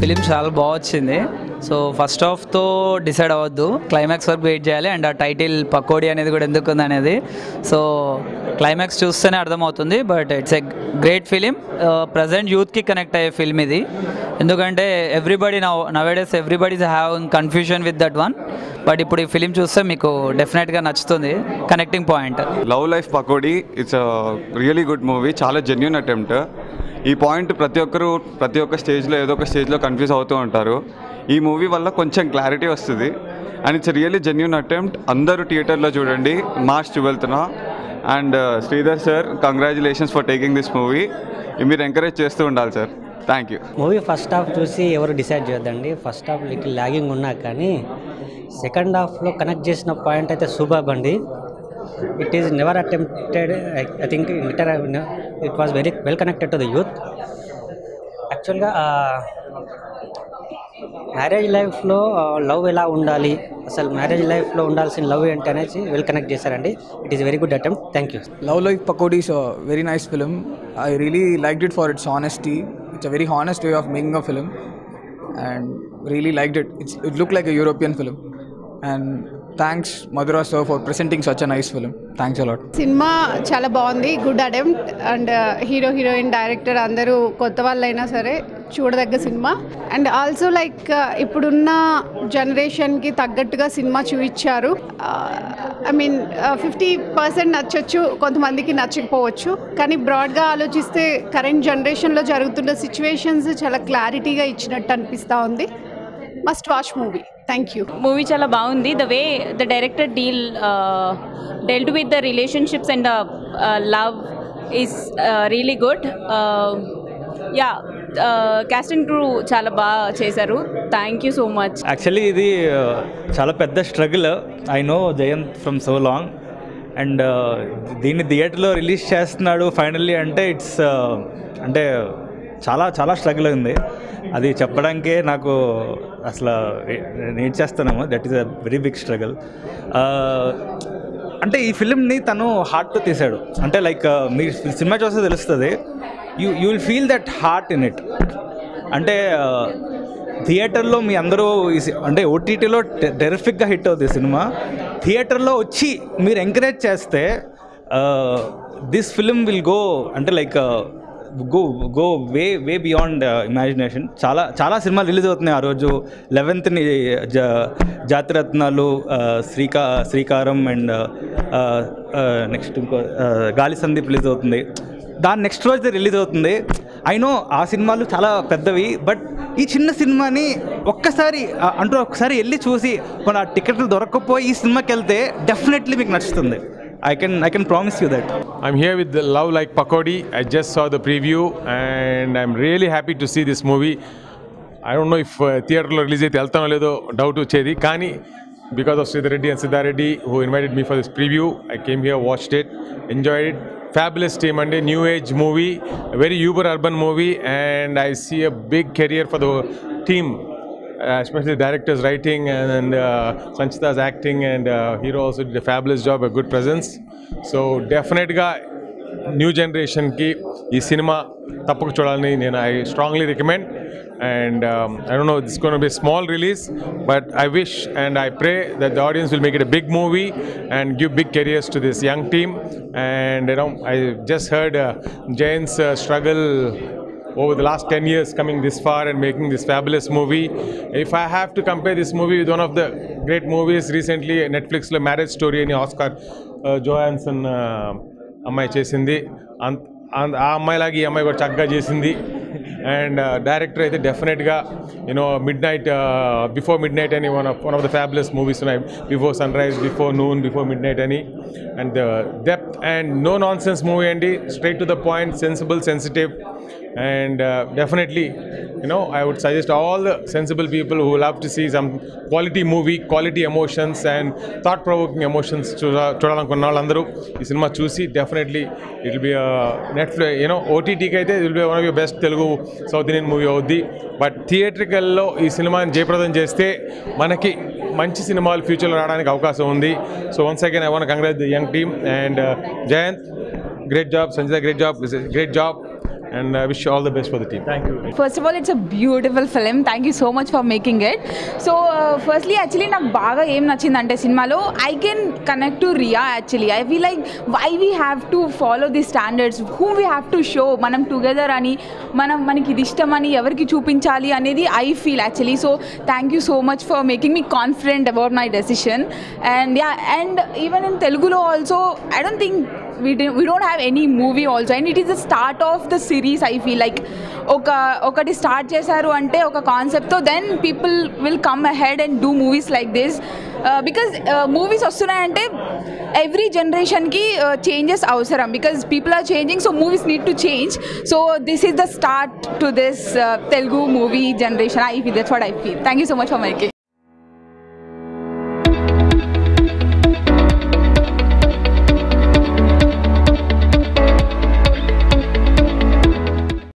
Film చాలా బాగా వచ్చింది సో ఫస్ట్ హాఫ్తో డిసైడ్ అవ్వద్దు క్లైమాక్స్ వరకు వెయిట్ చేయాలి అండ్ ఆ టైటిల్ పకోడీ అనేది కూడా ఎందుకు ఉంది అనేది సో క్లైమాక్స్ చూస్తేనే అర్థమవుతుంది but it's a great film present యూత్కి కనెక్ట్ అయ్యే ఫిల్మ్ ఇది ఎందుకంటే everybody now nowadays everybody's have confusion with that one but ఇప్పుడు ఈ ఫిలిం చూస్తే మీకు డెఫినెట్గా నచ్చుతుంది connecting point love life Pakodi it's really good movie చాలా జెన్యున్ అటెంప్ట్ ఈ పాయింట్ ప్రతి ఒక్కరు ప్రతి ఒక్క స్టేజ్లో ఏదో ఒక స్టేజ్లో కన్ఫ్యూజ్ అవుతూ ఉంటారు ఈ మూవీ వల్ల కొంచెం క్లారిటీ వస్తుంది and it's really genuine attempt అందరూ థియేటర్లో చూడండి మార్చ్ ట్వెల్త్న and Sridhar sir congratulations for taking this movie మీరు ఎంకరేజ్ చేస్తూ ఉండాలి sir thank you movie first half చూసి ఎవరు డిసైడ్ చేయొద్దండి ఫస్ట్ హాఫ్ లిటిల్ లాగింగ్ ఉన్నా కానీ సెకండ్ హాఫ్లో కనెక్ట్ చేసిన పాయింట్ అయితే సూపర్ అండి it is never attempted I think inter it was very well connected to the youth యాక్చువల్గా మ్యారేజ్ లైఫ్లో లవ్ ఎలా ఉండాలి అసలు మ్యారేజ్ లైఫ్లో ఉండాల్సిన లవ్ ఏంటి అనేసి వెల్ కనెక్ట్ చేశారండి it is very good attempt thank you Love Life Pakodi is a very nice film. I really liked it for its honesty. It's a very honest way of making a film, and really liked it. It's, it looked like a European film, and thanks Madhura sir for presenting such a nice film. Thanks a lot. సినిమా చాలా బాగుంది good attempt and hero heroine director అందరూ కొత్త వాళ్ళైనా సరే చూడదగ్గ cinema and also like ఇప్పుడున్న జనరేషన్కి తగ్గట్టుగా సినిమా చూపించారు ఐ మీన్ ఫిఫ్టీ పర్సెంట్ నచ్చచ్చు కొంతమందికి నచ్చకపోవచ్చు కానీ బ్రాడ్గా ఆలోచిస్తే కరెంట్ జనరేషన్లో జరుగుతున్న సిచ్యువేషన్స్ చాలా క్లారిటీగా ఇచ్చినట్టు అనిపిస్తూ ఉంది must watch movie thank you movie చాలా బాగుంది the way the director deal dealt with the relationships and the love is really good yeah cast and crew చాలా బాగా చేశారు thank you so much actually ఇది uh, చాలా పెద్ద struggle I know Jayant from so long and దీన్ని థియేటర్లో release చేస్తున్నాడు finally అంటే ఇట్స్ అంటే చాలా చాలా స్ట్రగుల్ ఉంది అది చెప్పడానికే నాకు అసలు నేను చేస్తున్నాము that is a very big struggle అంటే ఈ ఫిలింని తను హార్ట్తో తీశాడు అంటే లైక్ మీరు సినిమా చూస్తే తెలుస్తుంది you you will feel that heart in it అంటే థియేటర్లో మీ అందరూ ఈ సి- అంటే ఓటీటీలో టెరిఫిక్గా హిట్ అవుతుంది ఈ సినిమా థియేటర్లో వచ్చి మీరు ఎంకరేజ్ చేస్తే దిస్ ఫిలిం విల్ గో అంటే like go go way way beyond imagination చాలా చాలా సినిమాలు రిలీజ్ అవుతున్నాయి ఆ రోజు లెవెన్త్ని జా జాతిరత్నాలు ఆ, శ్రీకా శ్రీకారం అండ్ నెక్స్ట్ ఇంకో ఆ, గాలి సందీప్ రిలీజ్ అవుతుంది దాని నెక్స్ట్ రోజు రిలీజ్ అవుతుంది ఐ నో ఆ సినిమాలు చాలా పెద్దవి బట్ ఈ చిన్న సినిమాని ఒక్కసారి ఆ, అంటూ ఒక్కసారి వెళ్ళి చూసి మన ఆ టికెట్లు దొరకకపోయి ఈ సినిమాకి వెళ్తే డెఫినెట్లీ మీకు నచ్చుతుంది I can I can promise you that I'm here with the Love Like Pakodi. I just saw the preview and I'm really happy to see this movie. I don't know if uh, థియేటర్లో release అయితే వెళ్తానో లేదో doubt వచ్చేది కానీ because of Sridhar and Siddhareddy who invited me for this preview I came here watched it enjoyed it fabulous team అండి new age movie very uber urban movie and I see a big career for the team uh, especially director's writing and, and uh, Sanchita's acting and uh, hero also did a fabulous job, a good presence. So definitely new జనరేషన్కి ఈ సినిమా తప్పక చూడాలని నేను I strongly recommend and I don't know this gonna be small release but I wish and I pray that the audience will make it a big movie and give big careers to this young team and you know I just heard Jain's struggle over the last 10 years coming this far and making this fabulous movie. If I have to compare this movie with one of the great movies recently, Netflix లో marriage story అని Scarlett Johansson అమ్మాయి చేసింది అంత అంత- ఆ అమ్మాయిలాగా ఈ అమ్మాయి కూడా చక్కగా చేసింది అండ్ డైరెక్టర్ అయితే డెఫినెట్గా you know midnight before midnight అని one of one of the fabulous movies ఉన్నాయి before sunrise before noon before midnight అని and depth and no nonsense movie అండి straight to the point sensible sensitive and uh, definitely you know i would suggest all the sensible people who love to see some quality movie quality emotions and thought provoking emotions చూడ- చూడాలనుకున్న వాళ్ళందరూ ఈ సినిమా చూసి definitely it will be Netflix you know ఓటీటీకి అయితే it will be one of your best Telugu south Indian movie అవుద్ది but థియేట్రికల్లో ఈ సినిమాని జయప్రదం చేస్తే మనకి మంచి సినిమాలు ఫ్యూచర్లో రావడానికి అవకాశం ఉంది so once again I want congrat the young team and Jayanth great job Sanjay great job great job and I wish you all the best for the team. Thank you. First of all it's a beautiful film thank you so much for making it so firstly actually నాకు బాగా ఏం నచ్చిందంటే సినిమాలో I can connect to Riya actually I feel like why we have to follow the standards who we have to show మనం together అని మనం మనకి ఇది ఇష్టమని ఎవరికి చూపించాలి అనేది I feel actually so thank you so much for making me confident about my decision and yeah and even in తెలుగులో also I don't think we, didn't, we don't have any movie also and it is the start of the series i feel like ఒక ఒకటి start చేశారు అంటే ఒక కాన్సెప్ట్తో then people will come ahead and do movies like this because movies వస్తున్నాయంటే every జనరేషన్కి changes అవసరం because people are changing so movies need to change so this is the start to this Telugu movie generation I feel that's what I feel thank you so much for మైకి